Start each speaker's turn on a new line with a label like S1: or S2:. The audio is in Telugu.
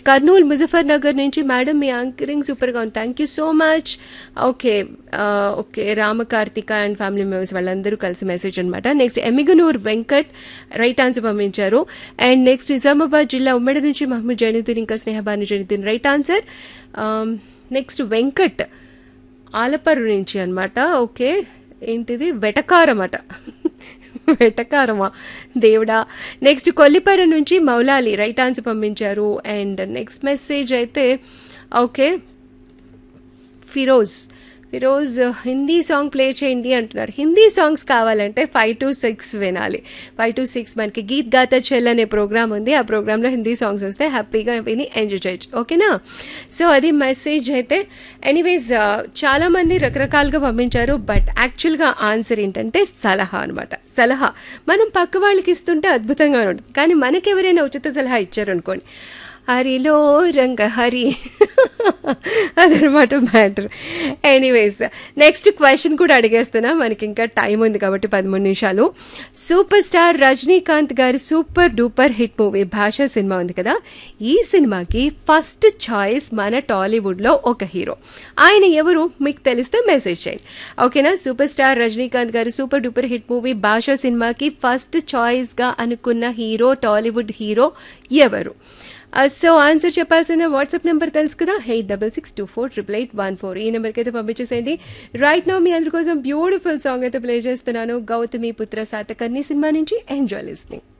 S1: కర్నూలు ముజఫర్ నగర్ నుంచి మేడం మీ యాంకరింగ్ సూపర్గా ఉంది thank you so much okay okay Ramakarthika and family members వాళ్ళందరూ కలిసి మెసేజ్ అనమాట next Emmiganur Venkat right answer పంపించారు అండ్ నెక్స్ట్ నిజామాబాద్ జిల్లా ఉమ్మడి నుంచి మహమ్మద్ జైనుద్దీన్ ఇంకా Snehabanu Zainuddin right answer next Venkat Alaparru నుంచి అనమాట ఓకే ఏంటిది వెటకారమట వెటకారమా దేవుడా నెక్స్ట్ కొల్లిపర నుంచి మౌలాలి రైట్ ఆన్సర్ పంపించారు అండ్ నెక్స్ట్ మెసేజ్ అయితే okay Firoz Firoz Hindi song play చేయండి అంటున్నారు హిందీ సాంగ్స్ కావాలంటే ఫైవ్ టు సిక్స్ వినాలి ఫైవ్ టు సిక్స్ మనకి గీత్ గాతా చెల్ అనే ప్రోగ్రామ్ ఉంది ఆ ప్రోగ్రాంలో హిందీ సాంగ్స్ వస్తే హ్యాపీగా విని ఎంజాయ్ చేయొచ్చు ఓకేనా సో అది మెసేజ్ అయితే ఎనీవేస్ చాలామంది రకరకాలుగా పంపించారు బట్ యాక్చువల్గా ఆన్సర్ ఏంటంటే సలహా అనమాట సలహా మనం పక్క వాళ్ళకి ఇస్తుంటే అద్భుతంగా ఉంటుంది కానీ మనకి ఎవరైనా ఉచిత సలహా ఇచ్చారనుకోండి హరిలో రంగ హరి అదనమాట మ్యాటర్ ఎనీవేస్ నెక్స్ట్ క్వశ్చన్ కూడా అడిగేస్తున్నా మనకి ఇంకా టైం ఉంది కాబట్టి పదమూడు నిమిషాలు సూపర్ స్టార్ రజనీకాంత్ గారి super duper hit movie Baasha cinema ఉంది కదా ఈ సినిమాకి ఫస్ట్ చాయిస్ మన టాలీవుడ్లో ఒక హీరో ఆయన ఎవరు మీకు తెలిస్తే మెసేజ్ చేయండి ఓకేనా సూపర్ స్టార్ రజనీకాంత్ గారి సూపర్ డూపర్ హిట్ మూవీ భాష సినిమాకి ఫస్ట్ చాయిస్గా అనుకున్న హీరో టాలీవుడ్ హీరో ఎవరు సో ఆన్సర్ చెప్పాల్సిన వాట్సాప్ నెంబర్ తెలుసు కదా eight double six two four triple eight one four ఈ నెంబర్కి అయితే పంపించేసేయండి రైట్ నౌ మీ అందరి కోసం బ్యూటిఫుల్ సాంగ్ అయితే ప్లే చేస్తున్నాను గౌతమి పుత్ర సాతకర్ణి సినిమా నుంచి ఎంజాయ్ లిస్నింగ్